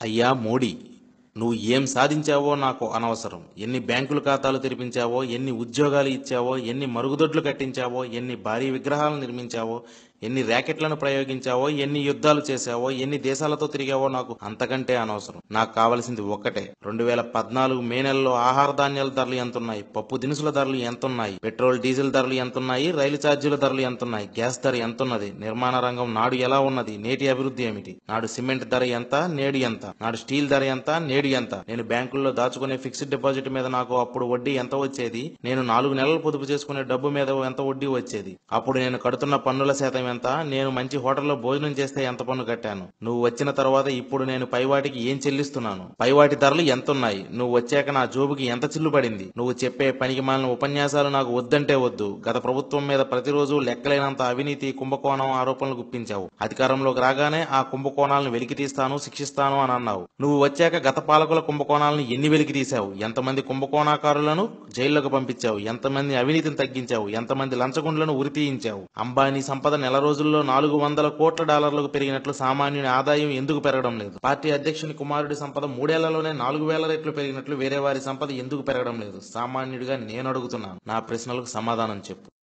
అయ్యా మోడీ నువ్వు ఏం సాధించావో నాకు అనవసరం ఎన్ని బ్యాంకుల ఖాతాలు తెరిపించావో ఎన్ని ఉద్యోగాలు ఇచ్చావో ఎన్ని మరుగుదొడ్లు కట్టించావో ఎన్ని భారీ విగ్రహాలు నిర్మించావో ఎన్ని ర్యాకెట్లను ప్రయోగించావో ఎన్ని యుద్ధాలు చేశావో ఎన్ని దేశాలతో తిరిగావో నాకు అంతకంటే అనవసరం నాకు కావాల్సింది ఒక్కటే రెండు వేల పద్నాలుగు మే నెలలో ఆహార ధాన్యాల ధరలు ఎంతున్నాయి పప్పు దినుసుల ధరలు ఎంతున్నాయి పెట్రోల్ డీజిల్ ధరలు ఎంతున్నాయి రైలు ఛార్జీల ధరలు ఎంతున్నాయి గ్యాస్ ధర ఎంతున్నది నిర్మాణ రంగం నాడు ఎలా ఉన్నది నేటి అభివృద్ధి ఏమిటి నాడు సిమెంట్ ధర ఎంత నేడు ఎంత నాడు స్టీల్ ధర ఎంత నేడు ఎంత నేను బ్యాంకుల్లో దాచుకునే ఫిక్స్డ్ డిపాజిట్ మీద నాకు అప్పుడు వడ్డీ ఎంత వచ్చేది నేను నాలుగు నెలలు పొదుపు చేసుకునే డబ్బు మీద ఎంత వడ్డీ వచ్చేది అప్పుడు నేను కడుతున్న పన్నుల శాతం ఎంత నేను మంచి హోటల్లో భోజనం చేస్తే ఎంత పన్ను కట్టాను నువ్వు వచ్చిన తర్వాత ఇప్పుడు నేను పైవాటికి ఏం చెల్లిస్తున్నాను పైవాటి ధరలు ఎంతున్నాయి నువ్వు వచ్చాక నా జోబుకి ఎంత చిల్లు పడింది నువ్వు చెప్పే పనికి మాలిన ఉపన్యాసాలు నాకు వద్దంటే వద్దు గత ప్రభుత్వం మీద ప్రతిరోజు లెక్కలేనంత అవినీతి కుంభకోణం ఆరోపణలు గుప్పించావు అధికారంలోకి రాగానే ఆ కుంభకోణాలను వెలికి తీస్తాను శిక్షిస్తాను అని అన్నావు నువ్వు వచ్చాక గత పాలకుల కుంభకోణాలను ఎన్ని వెలికి తీశావు ఎంతమంది కుంభకోణాకారులను జైల్లోకి పంపించావు ఎంతమంది అవినీతిని తగ్గించావు ఎంతమంది లంచగుండ్లను ఉరితీయించావు అంబానీ సంపద నెల రోజుల్లో నాలుగు వందల కోట్ల డాలర్లకు పెరిగినట్లు సామాన్యుని ఆదాయం ఎందుకు పెరగడం లేదు పార్టీ అధ్యక్షుని కుమారుడి సంపద మూడేళ్లలోనే నాలుగు వేల రెట్లు పెరిగినట్లు వేరే వారి సంపద ఎందుకు పెరగడం లేదు సామాన్యుడిగా నేను అడుగుతున్నాను నా ప్రశ్నలకు సమాధానం చెప్పు